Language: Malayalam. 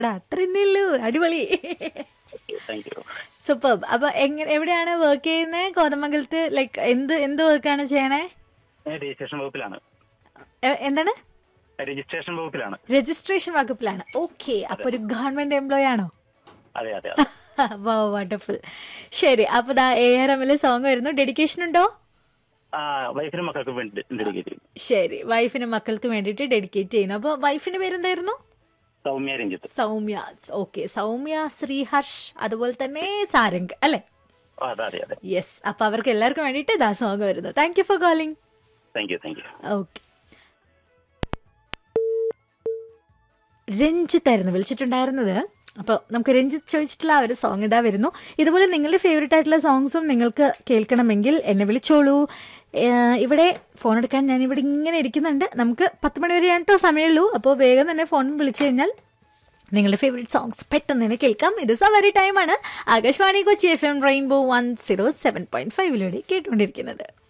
എടാ അത്ര തന്നെയുള്ളൂ അടിപൊളി താങ്ക് യു സൂപ്പർ അപ്പൊ എങ്ങനെ എവിടെയാണ് വർക്ക് ചെയ്യുന്നത് കോതമംഗലത്ത് ലൈക്ക് എന്ത് എന്ത് വർക്കാണ് ചെയ്യണേ ഞാൻ രജിസ്ട്രേഷൻ വകുപ്പിലാണ് എ- എന്താണ് രജിസ്ട്രേഷൻ വകുപ്പിലാണ് രജിസ്ട്രേഷൻ വകുപ്പിലാണ് ഓക്കെ അപ്പൊ ഒരു ഗവൺമെന്റ് എംപ്ലോയി ആണോ അതെ അതെ അതെ വണ്ടർഫുൾ ശരി അപ്പൊ ദാ എ ആർ എമ്മിലെ സോങ് വരുന്നു ഡെഡിക്കേഷൻ ഉണ്ടോ ആ വൈഫിനും മക്കൾക്ക് വേണ്ടി ഡെഡിക്കേറ്റ് ചെയ്യും ശരി വൈഫിനും മക്കൾക്ക് വേണ്ടിയിട്ട് ഡെഡിക്കേറ്റ് ചെയ്യുന്നു അപ്പൊ വൈഫിന്റെ പേരെന്തായിരുന്നു സൗമ്യ രഞ്ജിത്ത് സൗമ്യ ഓക്കെ സൗമ്യ ശ്രീഹർഷ് അതുപോലെ തന്നെ സാരംഗ് അല്ലെ ആ, അതെ അതെ അതെ യെസ് അപ്പൊ അവർക്ക് എല്ലാവർക്കും വേണ്ടിയിട്ട് ഇതാ സോങ് വരുന്നു thank you for calling thank you thank you okay രഞ്ജിത്തായിരുന്നു വിളിച്ചിട്ടുണ്ടായിരുന്നത് അപ്പോൾ നമുക്ക് രഞ്ജിത്ത് ചോദിച്ചിട്ടുള്ള ആ ഒരു സോങ് ഇതാ വരുന്നു ഇതുപോലെ നിങ്ങളുടെ ഫേവറേറ്റ് ആയിട്ടുള്ള സോങ്സും നിങ്ങൾക്ക് കേൾക്കണമെങ്കിൽ എന്നെ വിളിച്ചോളൂ ഏഹ് ഇവിടെ ഫോൺ എടുക്കാൻ ഞാൻ ഇവിടെ ഇങ്ങനെ ഇരിക്കുന്നുണ്ട് നമുക്ക് പത്ത് മണി വരെയാണ് കേട്ടോ സമയമുള്ളൂ അപ്പോൾ വേഗം തന്നെ ഫോൺ വിളിച്ചു കഴിഞ്ഞാൽ നിങ്ങളുടെ ഫേവറേറ്റ് സോങ്സ് പെട്ടെന്ന് തന്നെ കേൾക്കാം ഇത് സവാരി ടൈമാണ് Akashvani Kochi F M rainbow one zero seven point ഫൈവിലൂടെ കേട്ടുകൊണ്ടിരിക്കുന്നത്